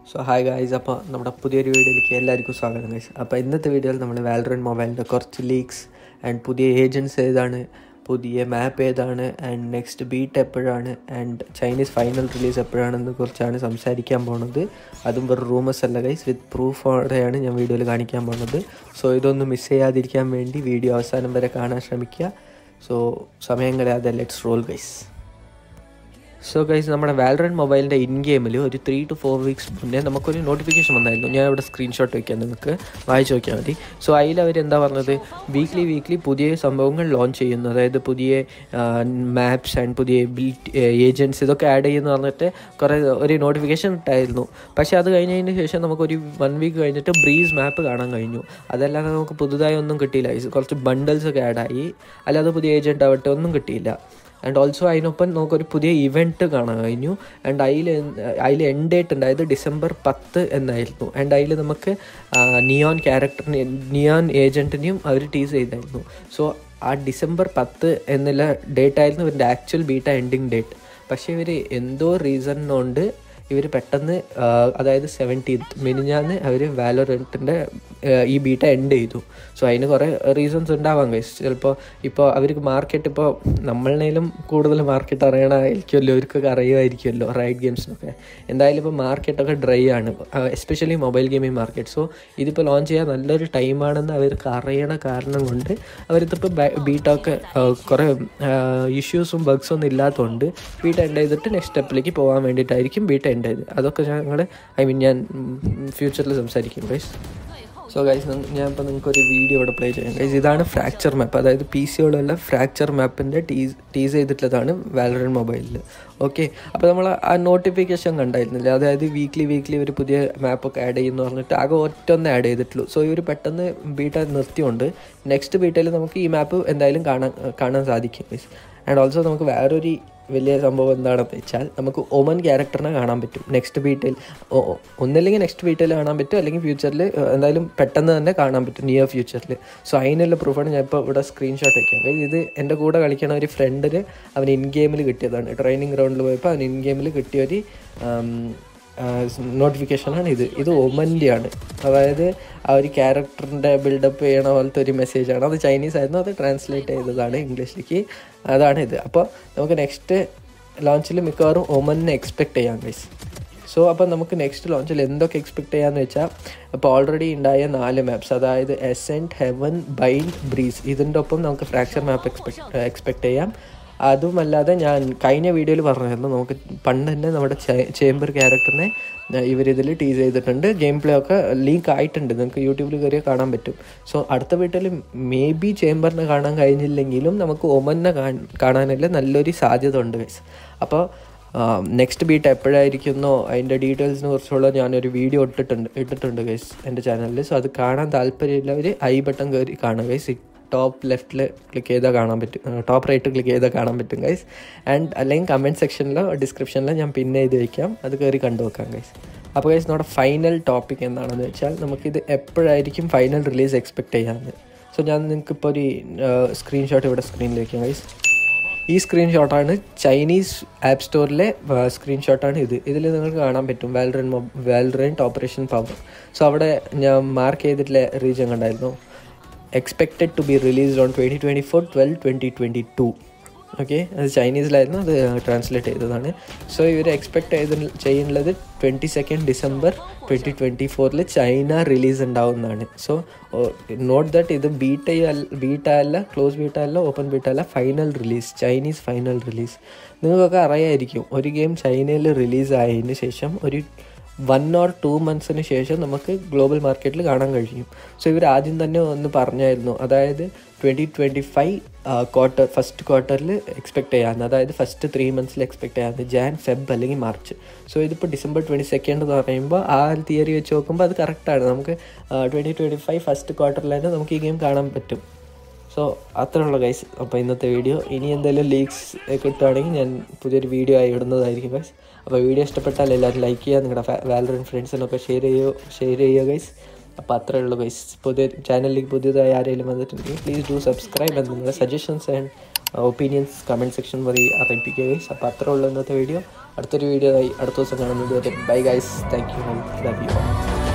so hi guys അപ്പോൾ നമ്മുടെ പുതിയൊരു വീഡിയോയിലേക്ക് എല്ലാവർക്കും സ്വാഗതം ഗൈസ് അപ്പോൾ ഇന്നത്തെ വീഡിയോയിൽ നമ്മൾ വാലറൻ മൊബൈലിൻ്റെ കുറച്ച് ലീക്സ് ആൻഡ് പുതിയ ഏജൻസ് ഏതാണ് പുതിയ മാപ്പ് ഏതാണ് ആൻഡ് നെക്സ്റ്റ് ബീറ്റ് എപ്പോഴാണ് ആൻഡ് ചൈനീസ് ഫൈനൽ റിലീസ് എപ്പോഴാണെന്ന് കുറിച്ചാണ് സംസാരിക്കാൻ പോണത് അതും വെറും റൂമേഴ്സ് അല്ല ഗൈസ് വിത്ത് പ്രൂഫോടെയാണ് ഞാൻ വീഡിയോയിൽ കാണിക്കാൻ പോകുന്നത് സോ ഇതൊന്നും മിസ് ചെയ്യാതിരിക്കാൻ വേണ്ടി വീഡിയോ അവസാനം വരെ കാണാൻ ശ്രമിക്കുക സോ സമയം കളയാതെ let's roll guys so guys നമ്മുടെ വാലറൻ മൊബൈലിൻ്റെ ഇൻ ഗെയിമിൽ ഒരു ത്രീ ടു ഫോർ വീക്സ് മുന്നേ നമുക്കൊരു നോട്ടിഫിക്കേഷൻ വന്നായിരുന്നു ഞാൻ ഇവിടെ സ്ക്രീൻഷോട്ട് വയ്ക്കാം നിങ്ങൾക്ക് വായിച്ചു നോക്കിയാൽ മതി സോ അതിൽ അവർ എന്താ പറഞ്ഞത് വീക്ക്ലി വീക്ക്ലി പുതിയ സംഭവങ്ങൾ ലോഞ്ച് ചെയ്യുന്നു അതായത് പുതിയ മാപ്സ് ആൻഡ് പുതിയ ബിൽറ്റ് ഏജൻറ്റ്സ് ഇതൊക്കെ ആഡ് ചെയ്യുന്നു പറഞ്ഞിട്ട് കുറേ ഒരു നോട്ടിഫിക്കേഷൻ ഇട്ടായിരുന്നു പക്ഷേ അത് കഴിഞ്ഞതിന് ശേഷം നമുക്കൊരു വൺ വീക്ക് കഴിഞ്ഞിട്ട് ബ്രീസ് മാപ്പ് കാണാൻ കഴിഞ്ഞു അതല്ലാതെ നമുക്ക് പുതുതായി ഒന്നും കിട്ടിയില്ല കുറച്ച് ബണ്ടിൽസ് ഒക്കെ ആഡായി അല്ലാതെ പുതിയ ഏജൻറ്റ് ആവട്ടെ ഒന്നും കിട്ടിയില്ല ആൻഡ് ഓൾസോ അതിനൊപ്പം നമുക്കൊരു പുതിയ ഇവൻറ്റ് കാണാൻ കഴിഞ്ഞു ആൻഡ് അതിൽ അതിൽ എൻഡ് ഡേറ്റ് ഉണ്ടായത് ഡിസംബർ പത്ത് എന്നായിരുന്നു ആൻഡ് അതിൽ നമുക്ക് നിയോൺ ക്യാരക്ടറിനെ നിയോൺ ഏജൻറ്റിനെയും അവർ ടീസ് ചെയ്തായിരുന്നു സോ ആ ഡിസംബർ പത്ത് എന്നുള്ള ഡേറ്റ് ആയിരുന്നു ഇവരുടെ ആക്ച്വൽ ബീറ്റ എൻഡിങ് ഡേറ്റ് പക്ഷേ ഇവർ എന്തോ റീസൺ കൊണ്ട് ഇവർ പെട്ടെന്ന് അതായത് സെവൻറ്റീൻത്ത് മിനിഞ്ഞാന്ന് അവർ വാലോറൻറ്റിൻ്റെ ഈ ബീറ്റ എൻഡ് ചെയ്തു സോ അതിന് കുറേ റീസൺസ് ഉണ്ടാവാം ഗൈസ് ചിലപ്പോൾ ഇപ്പോൾ അവർക്ക് മാർക്കറ്റ് ഇപ്പോൾ നമ്മളേലും കൂടുതൽ മാർക്കറ്റ് അറിയണമായിരിക്കുമല്ലോ അവർക്കൊക്കെ അറിയുമായിരിക്കുമല്ലോ റൈഡ് ഗെയിംസിനൊക്കെ എന്തായാലും ഇപ്പോൾ മാർക്കറ്റൊക്കെ ഡ്രൈ ആണ് especially mobile gaming market so ഇതിപ്പോൾ ലോഞ്ച് ചെയ്യാൻ നല്ലൊരു ടൈമാണെന്ന് അവർക്ക് അറിയണ കാരണം കൊണ്ട് അവരിതിപ്പോൾ ബീറ്റൊക്കെ കുറേ ഇഷ്യൂസും ബഗ്സും ഒന്നും ഇല്ലാത്തതുകൊണ്ട് ബീറ്റ എൻഡ് ചെയ്തിട്ട് നെക്സ്റ്റ് സ്റ്റെപ്പിലേക്ക് പോകാൻ വേണ്ടിയിട്ടായിരിക്കും ബീറ്റ എൻഡ് ചെയ്ത് അതൊക്കെ ഞങ്ങൾ ഐ മീൻ ഞാൻ ഫ്യൂച്ചറിൽ സംസാരിക്കും ഗൈസ് സോ ഗൈസ് ഞാൻ ഇപ്പോൾ നിങ്ങൾക്ക് ഒരു വീഡിയോ ഇവിടെ പ്ലേ ചെയ്യാം ഗൈസ് ഇതാണ് ഫ്രാക്ചർ മാപ്പ് അതായത് പി സിയോടുള്ള ഫ്രാക്ചർ മാപ്പിൻ്റെ ടീസ് ടീസ് ചെയ്തിട്ടുള്ളതാണ് വാലറൻ മൊബൈലിൽ ഓക്കെ അപ്പോൾ നമ്മൾ ആ നോട്ടിഫിക്കേഷൻ കണ്ടായിരുന്നില്ല അതായത് വീക്ക്ലി വീക്ക്ലി ഒരു പുതിയ മാപ്പൊക്കെ ആഡ് ചെയ്യുന്നു പറഞ്ഞിട്ട് ആകെ ഒറ്റൊന്ന് ആഡ് ചെയ്തിട്ടുള്ളൂ സോ ഇവർ പെട്ടെന്ന് ബീറ്റ നിർത്തിയുണ്ട് നെക്സ്റ്റ് ബീറ്റയിൽ നമുക്ക് ഈ മാപ്പ് എന്തായാലും കാണാൻ കാണാൻ സാധിക്കും ഗൈസ് ആൻഡ് ഓൾസോ നമുക്ക് വേറൊരു വലിയ സംഭവം എന്താണെന്ന് വെച്ചാൽ നമുക്ക് ഒമൻ ക്യാരക്ടറിനെ കാണാൻ പറ്റും നെക്സ്റ്റ് ബീറ്റയിൽ ഒന്നല്ലെങ്കിൽ നെക്സ്റ്റ് ബീറ്റയിൽ കാണാൻ പറ്റും അല്ലെങ്കിൽ ഫ്യൂച്ചറിൽ എന്തായാലും പെട്ടെന്ന് തന്നെ കാണാൻ പറ്റും നിയർ ഫ്യൂച്ചറിൽ സോ അതിനുള്ള പ്രൂഫാണ് ഞാൻ ഇപ്പോൾ ഇവിടെ സ്ക്രീൻഷോട്ട് വയ്ക്കാം ഇത് എൻ്റെ കൂടെ കളിക്കണ ഒരു ഫ്രണ്ടിന് അവൻ ഇൻ ഗെയിമിൽ കിട്ടിയതാണ് ട്രെയിനിങ് ഗ്രൗണ്ടിൽ പോയപ്പോൾ അവൻ ഇൻ ഗെയിമിൽ കിട്ടിയ ഒരു നോട്ടിഫിക്കേഷനാണ് ഇത് ഇത് ഒമൻ്റെയാണ് അതായത് ആ ഒരു ക്യാരക്ടറിൻ്റെ ബിൽഡപ്പ് ചെയ്യണ പോലത്തെ ഒരു മെസ്സേജാണ് അത് ചൈനീസ് ആയിരുന്നു അത് ട്രാൻസ്ലേറ്റ് ചെയ്തതാണ് ഇംഗ്ലീഷിലേക്ക് അതാണ് ഇത് അപ്പോൾ നമുക്ക് നെക്സ്റ്റ് ലോഞ്ചിൽ മിക്കവാറും ഒമനെ എക്സ്പെക്റ്റ് ചെയ്യാം ഗൈസ് സോ അപ്പോൾ നമുക്ക് നെക്സ്റ്റ് ലോഞ്ചിൽ എന്തൊക്കെ എക്സ്പെക്ട് ചെയ്യാമെന്ന് വെച്ചാൽ അപ്പോൾ ഓൾറെഡി ഉണ്ടായ നാല് മാപ്സ് അതായത് എസെൻറ്റ് ഹെവൻ ബൈൻഡ് ബ്രീസ് ഇതിൻ്റെ ഒപ്പം നമുക്ക് ഫ്രാക്ചർ മാപ്പ് എക്സ്പെക്ട് എക്സ്പെക്ട് ചെയ്യാം അതുമല്ലാതെ ഞാൻ കഴിഞ്ഞ വീഡിയോയിൽ പറഞ്ഞായിരുന്നു നമുക്ക് പണ്ട് തന്നെ നമ്മുടെ ചേംബർ ക്യാരക്ടറിനെ ഇവരിതിൽ ടീസ് ചെയ്തിട്ടുണ്ട് ഗെയിം പ്ലേ ഒക്കെ ലീക്ക് ആയിട്ടുണ്ട് നിങ്ങൾക്ക് യൂട്യൂബിൽ കയറിയാൽ കാണാൻ പറ്റും സോ അടുത്ത വീട്ടിൽ മേ ബി ചേംബറിനെ കാണാൻ കഴിഞ്ഞില്ലെങ്കിലും നമുക്ക് ഒമനെ കാണാനുള്ള നല്ലൊരു സാധ്യത ഉണ്ട് ഗൈസ് അപ്പോൾ നെക്സ്റ്റ് ബീറ്റ് എപ്പോഴായിരിക്കുന്നോ അതിൻ്റെ ഡീറ്റെയിൽസിനെ കുറിച്ചുള്ള ഞാനൊരു വീഡിയോ ഇട്ടിട്ടുണ്ട് ഇട്ടിട്ടുണ്ട് ഗൈസ് എൻ്റെ ചാനലിൽ സോ അത് കാണാൻ താല്പര്യമുള്ളവർ ഐ ബട്ടൺ കയറി കാണുക ഗൈസ് ടോപ്പ് ലെഫ്റ്റിൽ ക്ലിക്ക് ചെയ്താൽ കാണാൻ പറ്റും ടോപ്പ് റൈറ്റ് ക്ലിക്ക് ചെയ്താൽ കാണാൻ പറ്റും ഗൈസ് ആൻഡ് അല്ലെങ്കിൽ കമൻറ്റ് സെക്ഷനിലോ ഡിസ്ക്രിപ്ഷനിലോ ഞാൻ പിന്നെ ഇത് വയ്ക്കാം അത് കയറി കണ്ടു വെക്കാം ഗൈസ് അപ്പോൾ ഗൈസ് നമ്മുടെ ഫൈനൽ ടോപ്പിക് എന്താണെന്ന് വെച്ചാൽ നമുക്കിത് എപ്പോഴായിരിക്കും ഫൈനൽ റിലീസ് എക്സ്പെക്റ്റ് ചെയ്യാമെന്ന് സോ ഞാൻ നിങ്ങൾക്കിപ്പോൾ ഒരു സ്ക്രീൻഷോട്ട് ഇവിടെ സ്ക്രീനിൽ വയ്ക്കാം ഗൈസ് ഈ സ്ക്രീൻഷോട്ടാണ് ചൈനീസ് ആപ്പ് സ്റ്റോറിലെ സ്ക്രീൻഷോട്ടാണ് ഇത് ഇതിൽ നിങ്ങൾക്ക് കാണാൻ പറ്റും വാൽറൻ മൊ വാൽറൻറ്റ് ഓപ്പറേഷൻ പവർ സോ അവിടെ ഞാൻ മാർക്ക് ചെയ്തിട്ടുള്ള റീജിയൻ കണ്ടായിരുന്നു expected to be released on twenty twenty four twelve twenty twenty two okay അത് ചൈനീസിലായിരുന്നു അത് ട്രാൻസ്ലേറ്റ് ചെയ്തതാണ് സോ ഇവർ എക്സ്പെക്ട് ചെയ്ത് ചെയ്യുന്നത് twenty second December twenty twenty ഫോറിൽ ചൈന റിലീസ് ഉണ്ടാവുന്നതാണ് സോ നോട്ട് ദറ്റ് ഇത് ബീറ്റ ബീറ്റ അല്ല ക്ലോസ് ബീറ്റ അല്ല ഓപ്പൺ ബീറ്റ അല്ല final release Chinese final release നിങ്ങൾക്കൊക്കെ അറിയായിരിക്കും ഒരു ഗെയിം ചൈനയിൽ റിലീസ് ആയതിന് ശേഷം ഒരു വൺ ഓർ ടു മന്ത്സിന് ശേഷം നമുക്ക് ഗ്ലോബൽ മാർക്കറ്റിൽ കാണാൻ കഴിയും സോ ഇവർ ആദ്യം തന്നെ ഒന്ന് പറഞ്ഞായിരുന്നു അതായത് twenty twenty five quarter first ക്വാർട്ടറിൽ എക്സ്പെക്ട് ചെയ്യാമെന്ന് അതായത് ഫസ്റ്റ് ത്രീ മന്ത്സിൽ എക്സ്പെക്ട് ചെയ്യാമെന്ന് ജാൻ ഫെബ് അല്ലെങ്കിൽ മാർച്ച് സോ ഇതിപ്പോൾ ഡിസംബർ ട്വൻറ്റി സെക്കൻഡ് എന്ന് പറയുമ്പോൾ ആ ഒരു തിയറി വെച്ച് നോക്കുമ്പോൾ അത് കറക്റ്റാണ് നമുക്ക് ട്വൻറ്റി ട്വൻറ്റി ഫൈവ് ഫസ്റ്റ് ക്വാർട്ടറിൽ തന്നെ നമുക്ക് ഈ ഗെയിം കാണാൻ പറ്റും സോ അത്രയുള്ള ഗൈസ് അപ്പോൾ ഇന്നത്തെ വീഡിയോ ഇനി എന്തെങ്കിലും ലീക്സ് കിട്ടുകയാണെങ്കിൽ ഞാൻ പുതിയൊരു വീഡിയോ ആയി ഇടുന്നതായിരിക്കും ഗൈസ് അപ്പോൾ വീഡിയോ ഇഷ്ടപ്പെട്ടാൽ എല്ലാവരും ലൈക്ക് ചെയ്യുക നിങ്ങളുടെ വാലറൻ ഫ്രണ്ട്സിനൊക്കെ ഷെയർ ചെയ്യുക ഷെയർ ചെയ്യുക ഗൈസ് അപ്പോൾ അത്രേ ഉള്ളൂ ഗൈസ് പുതിയ ചാനലിലേക്ക് പുതിയതായി ആരെങ്കിലും വന്നിട്ടുണ്ടെങ്കിൽ പ്ലീസ് ഡു സബ്സ്ക്രൈബ് ആൻഡ് നിങ്ങളുടെ suggestions and opinions comment section വഴി അറിയിപ്പിക്കുക ഗൈസ് അപ്പോൾ അത്രേ ഉള്ളൂ ഇന്നത്തെ വീഡിയോ അടുത്തൊരു വീഡിയോ ആയി അടുത്ത ദിവസം കാണുന്നത് bye guys thank you love U